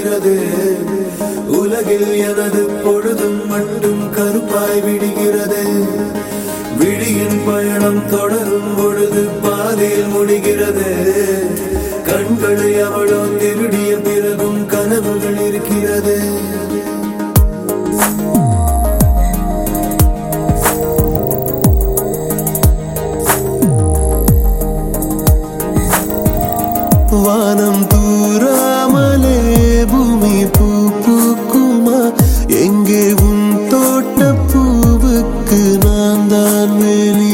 கழிக்கிறது உலகில் எனது பொழுதும் மட்டும் கருப்பாய் விடுகிறது விழியின் பயணம் தொடரும் பொழுது பாதையில் முடிகிறது கண்களை அவளோ திருடிய பிறகும் கனவுகள் இருக்கிறது வானம் தூராமலே பூமி பூ பூக்குமா எங்கே உன் தோட்ட பூவுக்கு நான் தான் வெளி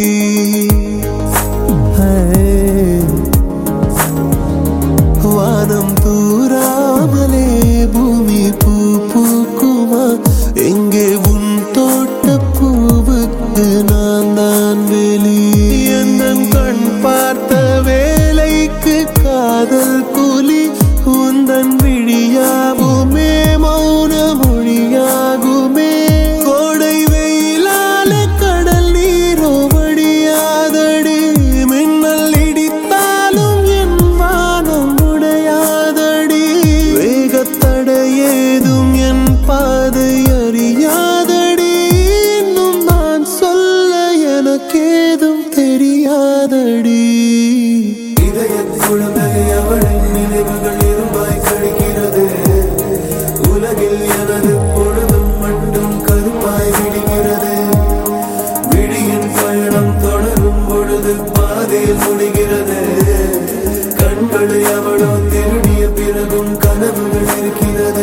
வானம் தூராமலே பூமி பூ பூக்குமா எங்கே உன் தோட்ட பூவுக்கு நான் தான் வெளி எந்தன் கண் பார்த்த வேலைக்கு காதல் கூலி உந்தன் விழியாகுமே மௌன மொழியாகுமே கோடை வெயிலால கடல் நீரோ வடியாதடி மின்னல் இடித்தாலும் என் வானம் உடையாதடி வேகத்தடை ஏதும் என் பாதை அறியாதடி இன்னும் நான் சொல்ல எனக்கேதும் தெரியாதடி இதய குழந்தை அவளின் நினைவுகள் இரும்பாய் கழிக்கிறது உலகில் எனது பொழுதும் மட்டும் கருப்பாய் விடுகிறது விழியின் பயணம் தொடரும் பொழுது பாதையில் முடிகிறது கண்களை அவளோ திருடிய பிறகும் கனவுகள் இருக்கிறது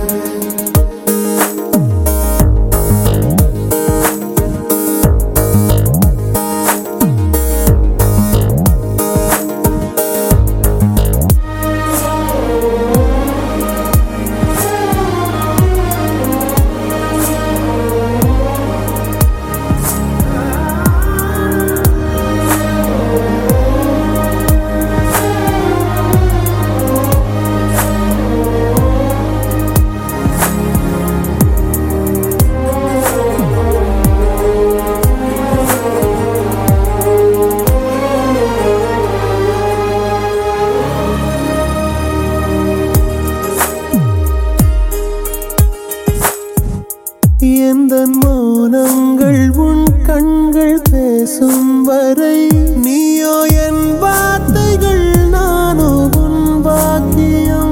எந்த மௌனங்கள் உன் கண்கள் பேசும் வரை நீயோ என் வார்த்தைகள் நானோ உன் பாக்கியம்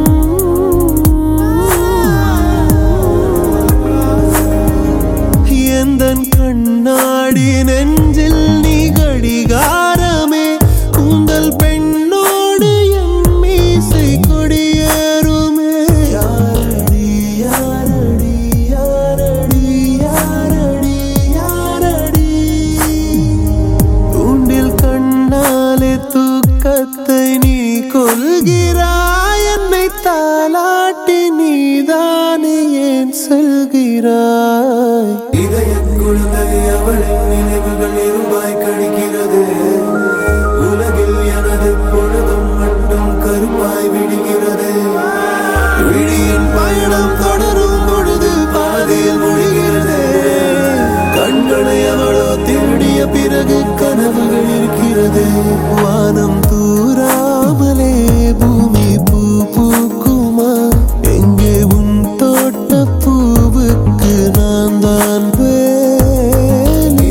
எந்த கண்ணாடி நெஞ்சில் நீ கடிகாரமே கூந்தல் பெண்ணோடு என் மீசை கொடியேறுமே யாரடி யாரடி யாரடி யாரடி யாரடி தூண்டில் கண்ணாலே தூக்கத்தை நீ கொள்கிறாய் என்னை தாலாட்டி நீதானே ஏன் செல்கிறாய் இதய குழந்தை அவளின் நினைவுகள் இரும்பாய் கழிக்கிறது உலகில் எனது பொழுதும் மட்டும் கருப்பாய் விடுகிறது விழியின் பயணம் தொடரும் பொழுது பாதையில் முடிகிறது கண்களை அவளோ திருடிய பிறகு கனவுகள் இருக்கிறது வானம் தூராமலே பூமி பூ பூக்குமா எங்கே உன் தோட்ட பூவுக்கு நான் தான் வேலி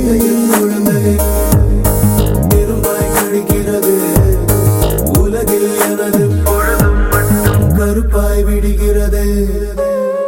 இரும்பாய் கழிக்கிறது உலகில் எனது பொழுதும் மட்டும் கருப்பாய் விடுகிறது